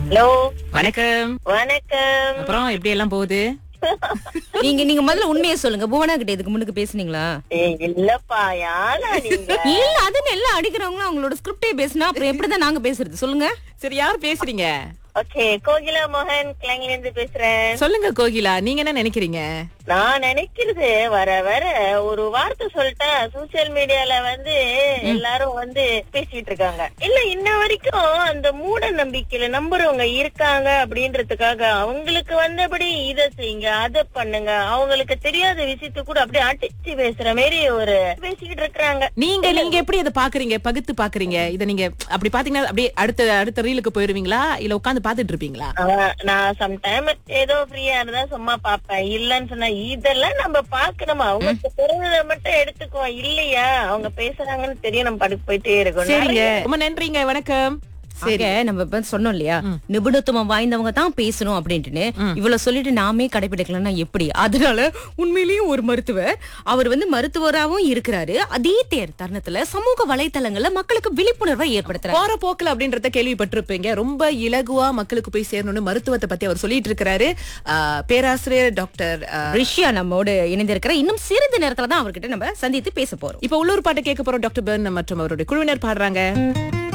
hello வணக்கம் வணக்கம் அப்புறம் எப்படி எல்லாம் போகுது நீங்க நீங்க முதல்ல உண்மையை சொல்லுங்க புவனா கிட்ட இதுக்கு முன்னுக்கு பேசுனீங்களா ஏய், இல்லப்பா யாரா நீங்க இல்ல அதுன்னு எல்லாம் அடிக்கிறவங்களும் அவங்களோட ஸ்கிரிப்டே பேசினா அப்புறம் எப்படிதான் நாங்க பேசுறது சொல்லுங்க சரி யார் பேசுறீங்க ஓகே கோகிலா மோகன் கிளாங்கில இருந்து பேசுறேன் சொல்லுங்க கோகிலா நீங்க என்ன நினைக்கிறீங்க நான் நினைக்கிறது வர வர ஒரு வார்த்தை சொல்லிட்டா சோசியல் மீடியால வந்து எல்லாரும் வந்து பேசிட்டு இருக்காங்க இல்ல இன்ன வரைக்கும் அந்த மூட நம்பிக்கையில நம்புறவங்க இருக்காங்க அப்படின்றதுக்காக அவங்களுக்கு வந்தபடி இத செய்யுங்க அத பண்ணுங்க அவங்களுக்கு தெரியாத விஷயத்த கூட அப்படியே அடிச்சு பேசுற மாதிரி ஒரு பேசிக்கிட்டு இருக்கிறாங்க நீங்க நீங்க எப்படி அதை பாக்குறீங்க பகுத்து பாக்குறீங்க இத நீங்க அப்படி பாத்தீங்கன்னா அப்படியே அடுத்த அடுத்த ரீலுக்கு போயிருவீங்களா இல்ல உட்கார்ந்து பாத்துட்டு இருப்பீங்களா ஆஹ் நான் சம்டைம் ஏதோ ஃப்ரீயா இருந்தா சும்மா பாப்பேன் இல்லன்னு சொன்னா இதெல்லாம் நம்ம பாக்கணுமா அவங்க தெரிஞ்சதை மட்டும் எடுத்துக்குவோம் இல்லையா அவங்க பேசுறாங்கன்னு தெரியும் நம்ம படுக்கு போயிட்டே இருக்கோம் சரிங்க ரொம்ப நன்றிங்க வணக்கம் சரி நம்ம இப்ப சொன்னோம் இல்லையா நிபுணத்துவம் வாய்ந்தவங்க தான் பேசணும் அப்படின்ட்டுன்னு இவ்வளவு சொல்லிட்டு நாமே கடைபிடிக்கலன்னா எப்படி அதனால உண்மையிலேயும் ஒரு மருத்துவர் அவர் வந்து மருத்துவராகவும் இருக்கிறாரு அதே தேர் தருணத்துல சமூக வலைத்தளங்கள்ல மக்களுக்கு விழிப்புணர்வை ஏற்படுத்துறாரு போற போக்குல அப்படின்றத கேள்விப்பட்டிருப்பீங்க ரொம்ப இலகுவா மக்களுக்கு போய் சேரணும்னு மருத்துவத்தை பத்தி அவர் சொல்லிட்டு இருக்கிறாரு ஆஹ், பேராசிரியர் டாக்டர் ஆஹ், ரிஷியா நம்மோடு இணைந்திருக்கிற இன்னும் சிறிது நேரத்துல தான் அவர்கிட்ட நம்ம சந்தித்து பேச போறோம் இப்ப உள்ளூர் பாட்டு கேட்க போறோம் டாக்டர் பெர்ன் மற்றும் அவருடைய குழுவினர் பாடுறாங்க